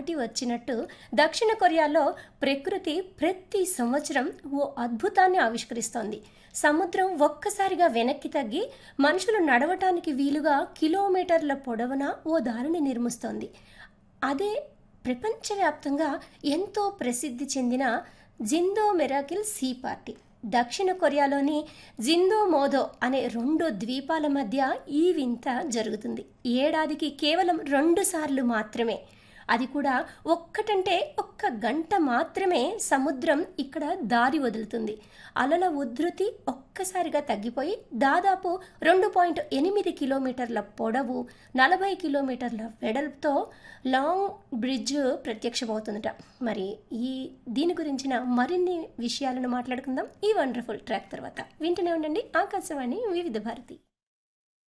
దాటి వచ్చినట్టు దక్షిణ కొరియాలో ప్రకృతి ప్రతి సంవత్సరం ఓ అద్భుతాన్ని ఆవిష్కరిస్తోంది సముద్రం ఒక్కసారిగా వెనక్కి తగ్గి మనుషులు నడవటానికి వీలుగా కిలోమీటర్ల పొడవున ఓ దారిని నిర్మిస్తోంది అదే ప్రపంచవ్యాప్తంగా ఎంతో ప్రసిద్ధి చెందిన జిందో మెరాకిల్ సీ పార్టీ దక్షిణ కొరియాలోని జిందో మోదో అనే రెండు ద్వీపాల మధ్య ఈ వింత జరుగుతుంది ఏడాదికి కేవలం రెండు సార్లు మాత్రమే అది కూడా ఒక్కటంటే ఒక్క గంట మాత్రమే సముద్రం ఇక్కడ దారి వదులుతుంది అలల ఉధృతి ఒక్కసారిగా తగ్గిపోయి దాదాపు రెండు పాయింట్ ఎనిమిది కిలోమీటర్ల పొడవు నలభై కిలోమీటర్ల వెడల్పుతో లాంగ్ బ్రిడ్జ్ ప్రత్యక్షమవుతుందట మరి ఈ దీని గురించిన మరిన్ని విషయాలను మాట్లాడుకుందాం ఈ వండర్ఫుల్ ట్రాక్ తర్వాత వింటూనే ఉండండి ఆకాశవాణి వివిధ భారతి